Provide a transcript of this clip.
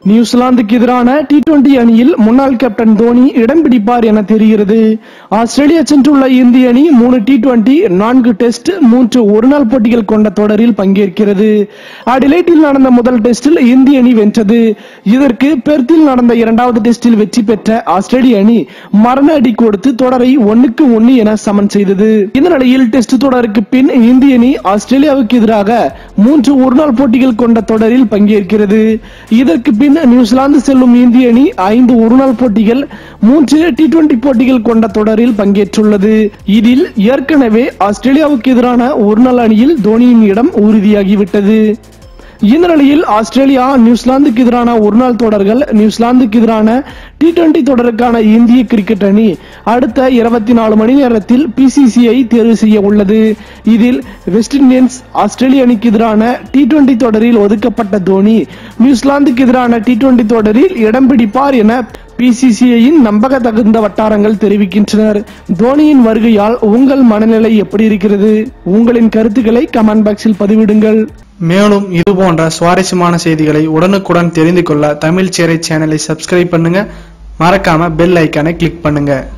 நியூசிலாந்துக்கு எதிரான T twenty அணியில் முன்னாள் கேப்டன் தோனி இடம் பிடிப்பார் என தெரிகிறது ஆஸ்திரேலியா சென்றுள்ள இந்திய அணி மூணு டி டுவெண்டி நான்கு டெஸ்ட் மூன்று ஒருநாள் போட்டிகள் கொண்ட தொடரில் பங்கேற்கிறது அடிலைட்டில் நடந்த முதல் டெஸ்டில் இந்திய அணி வென்றது இதற்கு பெர்த்தில் நடந்த இரண்டாவது டெஸ்டில் வெற்றி பெற்ற ஆஸ்திரேலிய அணி மரண அடி கொடுத்து தொடரை ஒன்னுக்கு ஒன்னு என சமன் செய்தது இந்த நிலையில் டெஸ்ட் தொடருக்கு பின் இந்திய அணி ஆஸ்திரேலியாவுக்கு எதிராக மூன்று ஒருநாள் போட்டிகள் கொண்ட தொடரில் பங்கேற்கிறது இதற்கு பின் நியூசிலாந்து செல்லும் இந்திய அணி ஐந்து ஒருநாள் போட்டிகள் மூன்று டி டுவெண்டி போட்டிகள் கொண்ட தொடரில் பங்கேற்றுள்ளது இதில் ஏற்கனவே ஆஸ்திரேலியாவுக்கு எதிரான ஒருநாள் அணியில் தோனியின் இடம் உறுதியாகிவிட்டது இந்த நிலையில் ஆஸ்திரேலியா நியூசிலாந்துக்கு எதிரான ஒருநாள் தொடர்கள் நியூசிலாந்துக்கு எதிரான டி டுவெண்டி தொடருக்கான இந்திய கிரிக்கெட் அணி அடுத்த இருபத்தி நாலு மணி நேரத்தில் பிசிசிஐ தேர்வு செய்ய உள்ளது இதில் வெஸ்ட் இண்டீஸ் ஆஸ்திரேலிய அணிக்கு எதிரான டி டுவெண்டி தொடரில் ஒதுக்கப்பட்ட தோனி நியூசிலாந்துக்கு எதிரான டி டுவெண்டி தொடரில் இடம் பிடிப்பார் என பிசிசிஐயின் நம்பக தகுந்த வட்டாரங்கள் தெரிவிக்கின்றனர் தோனியின் வருகையால் உங்கள் மனநிலை எப்படி இருக்கிறது உங்களின் கருத்துக்களை கமெண்ட் பாக்ஸில் பதிவிடுங்கள் மேலும் இது போன்ற சுவாரஸ்யமான செய்திகளை உடனுக்குடன் தெரிந்து கொள்ள தமிழ் சேரை சேனலை சப்ஸ்கிரைப் பண்ணுங்க மறக்காம பெல் ஐக்கானை கிளிக் பண்ணுங்க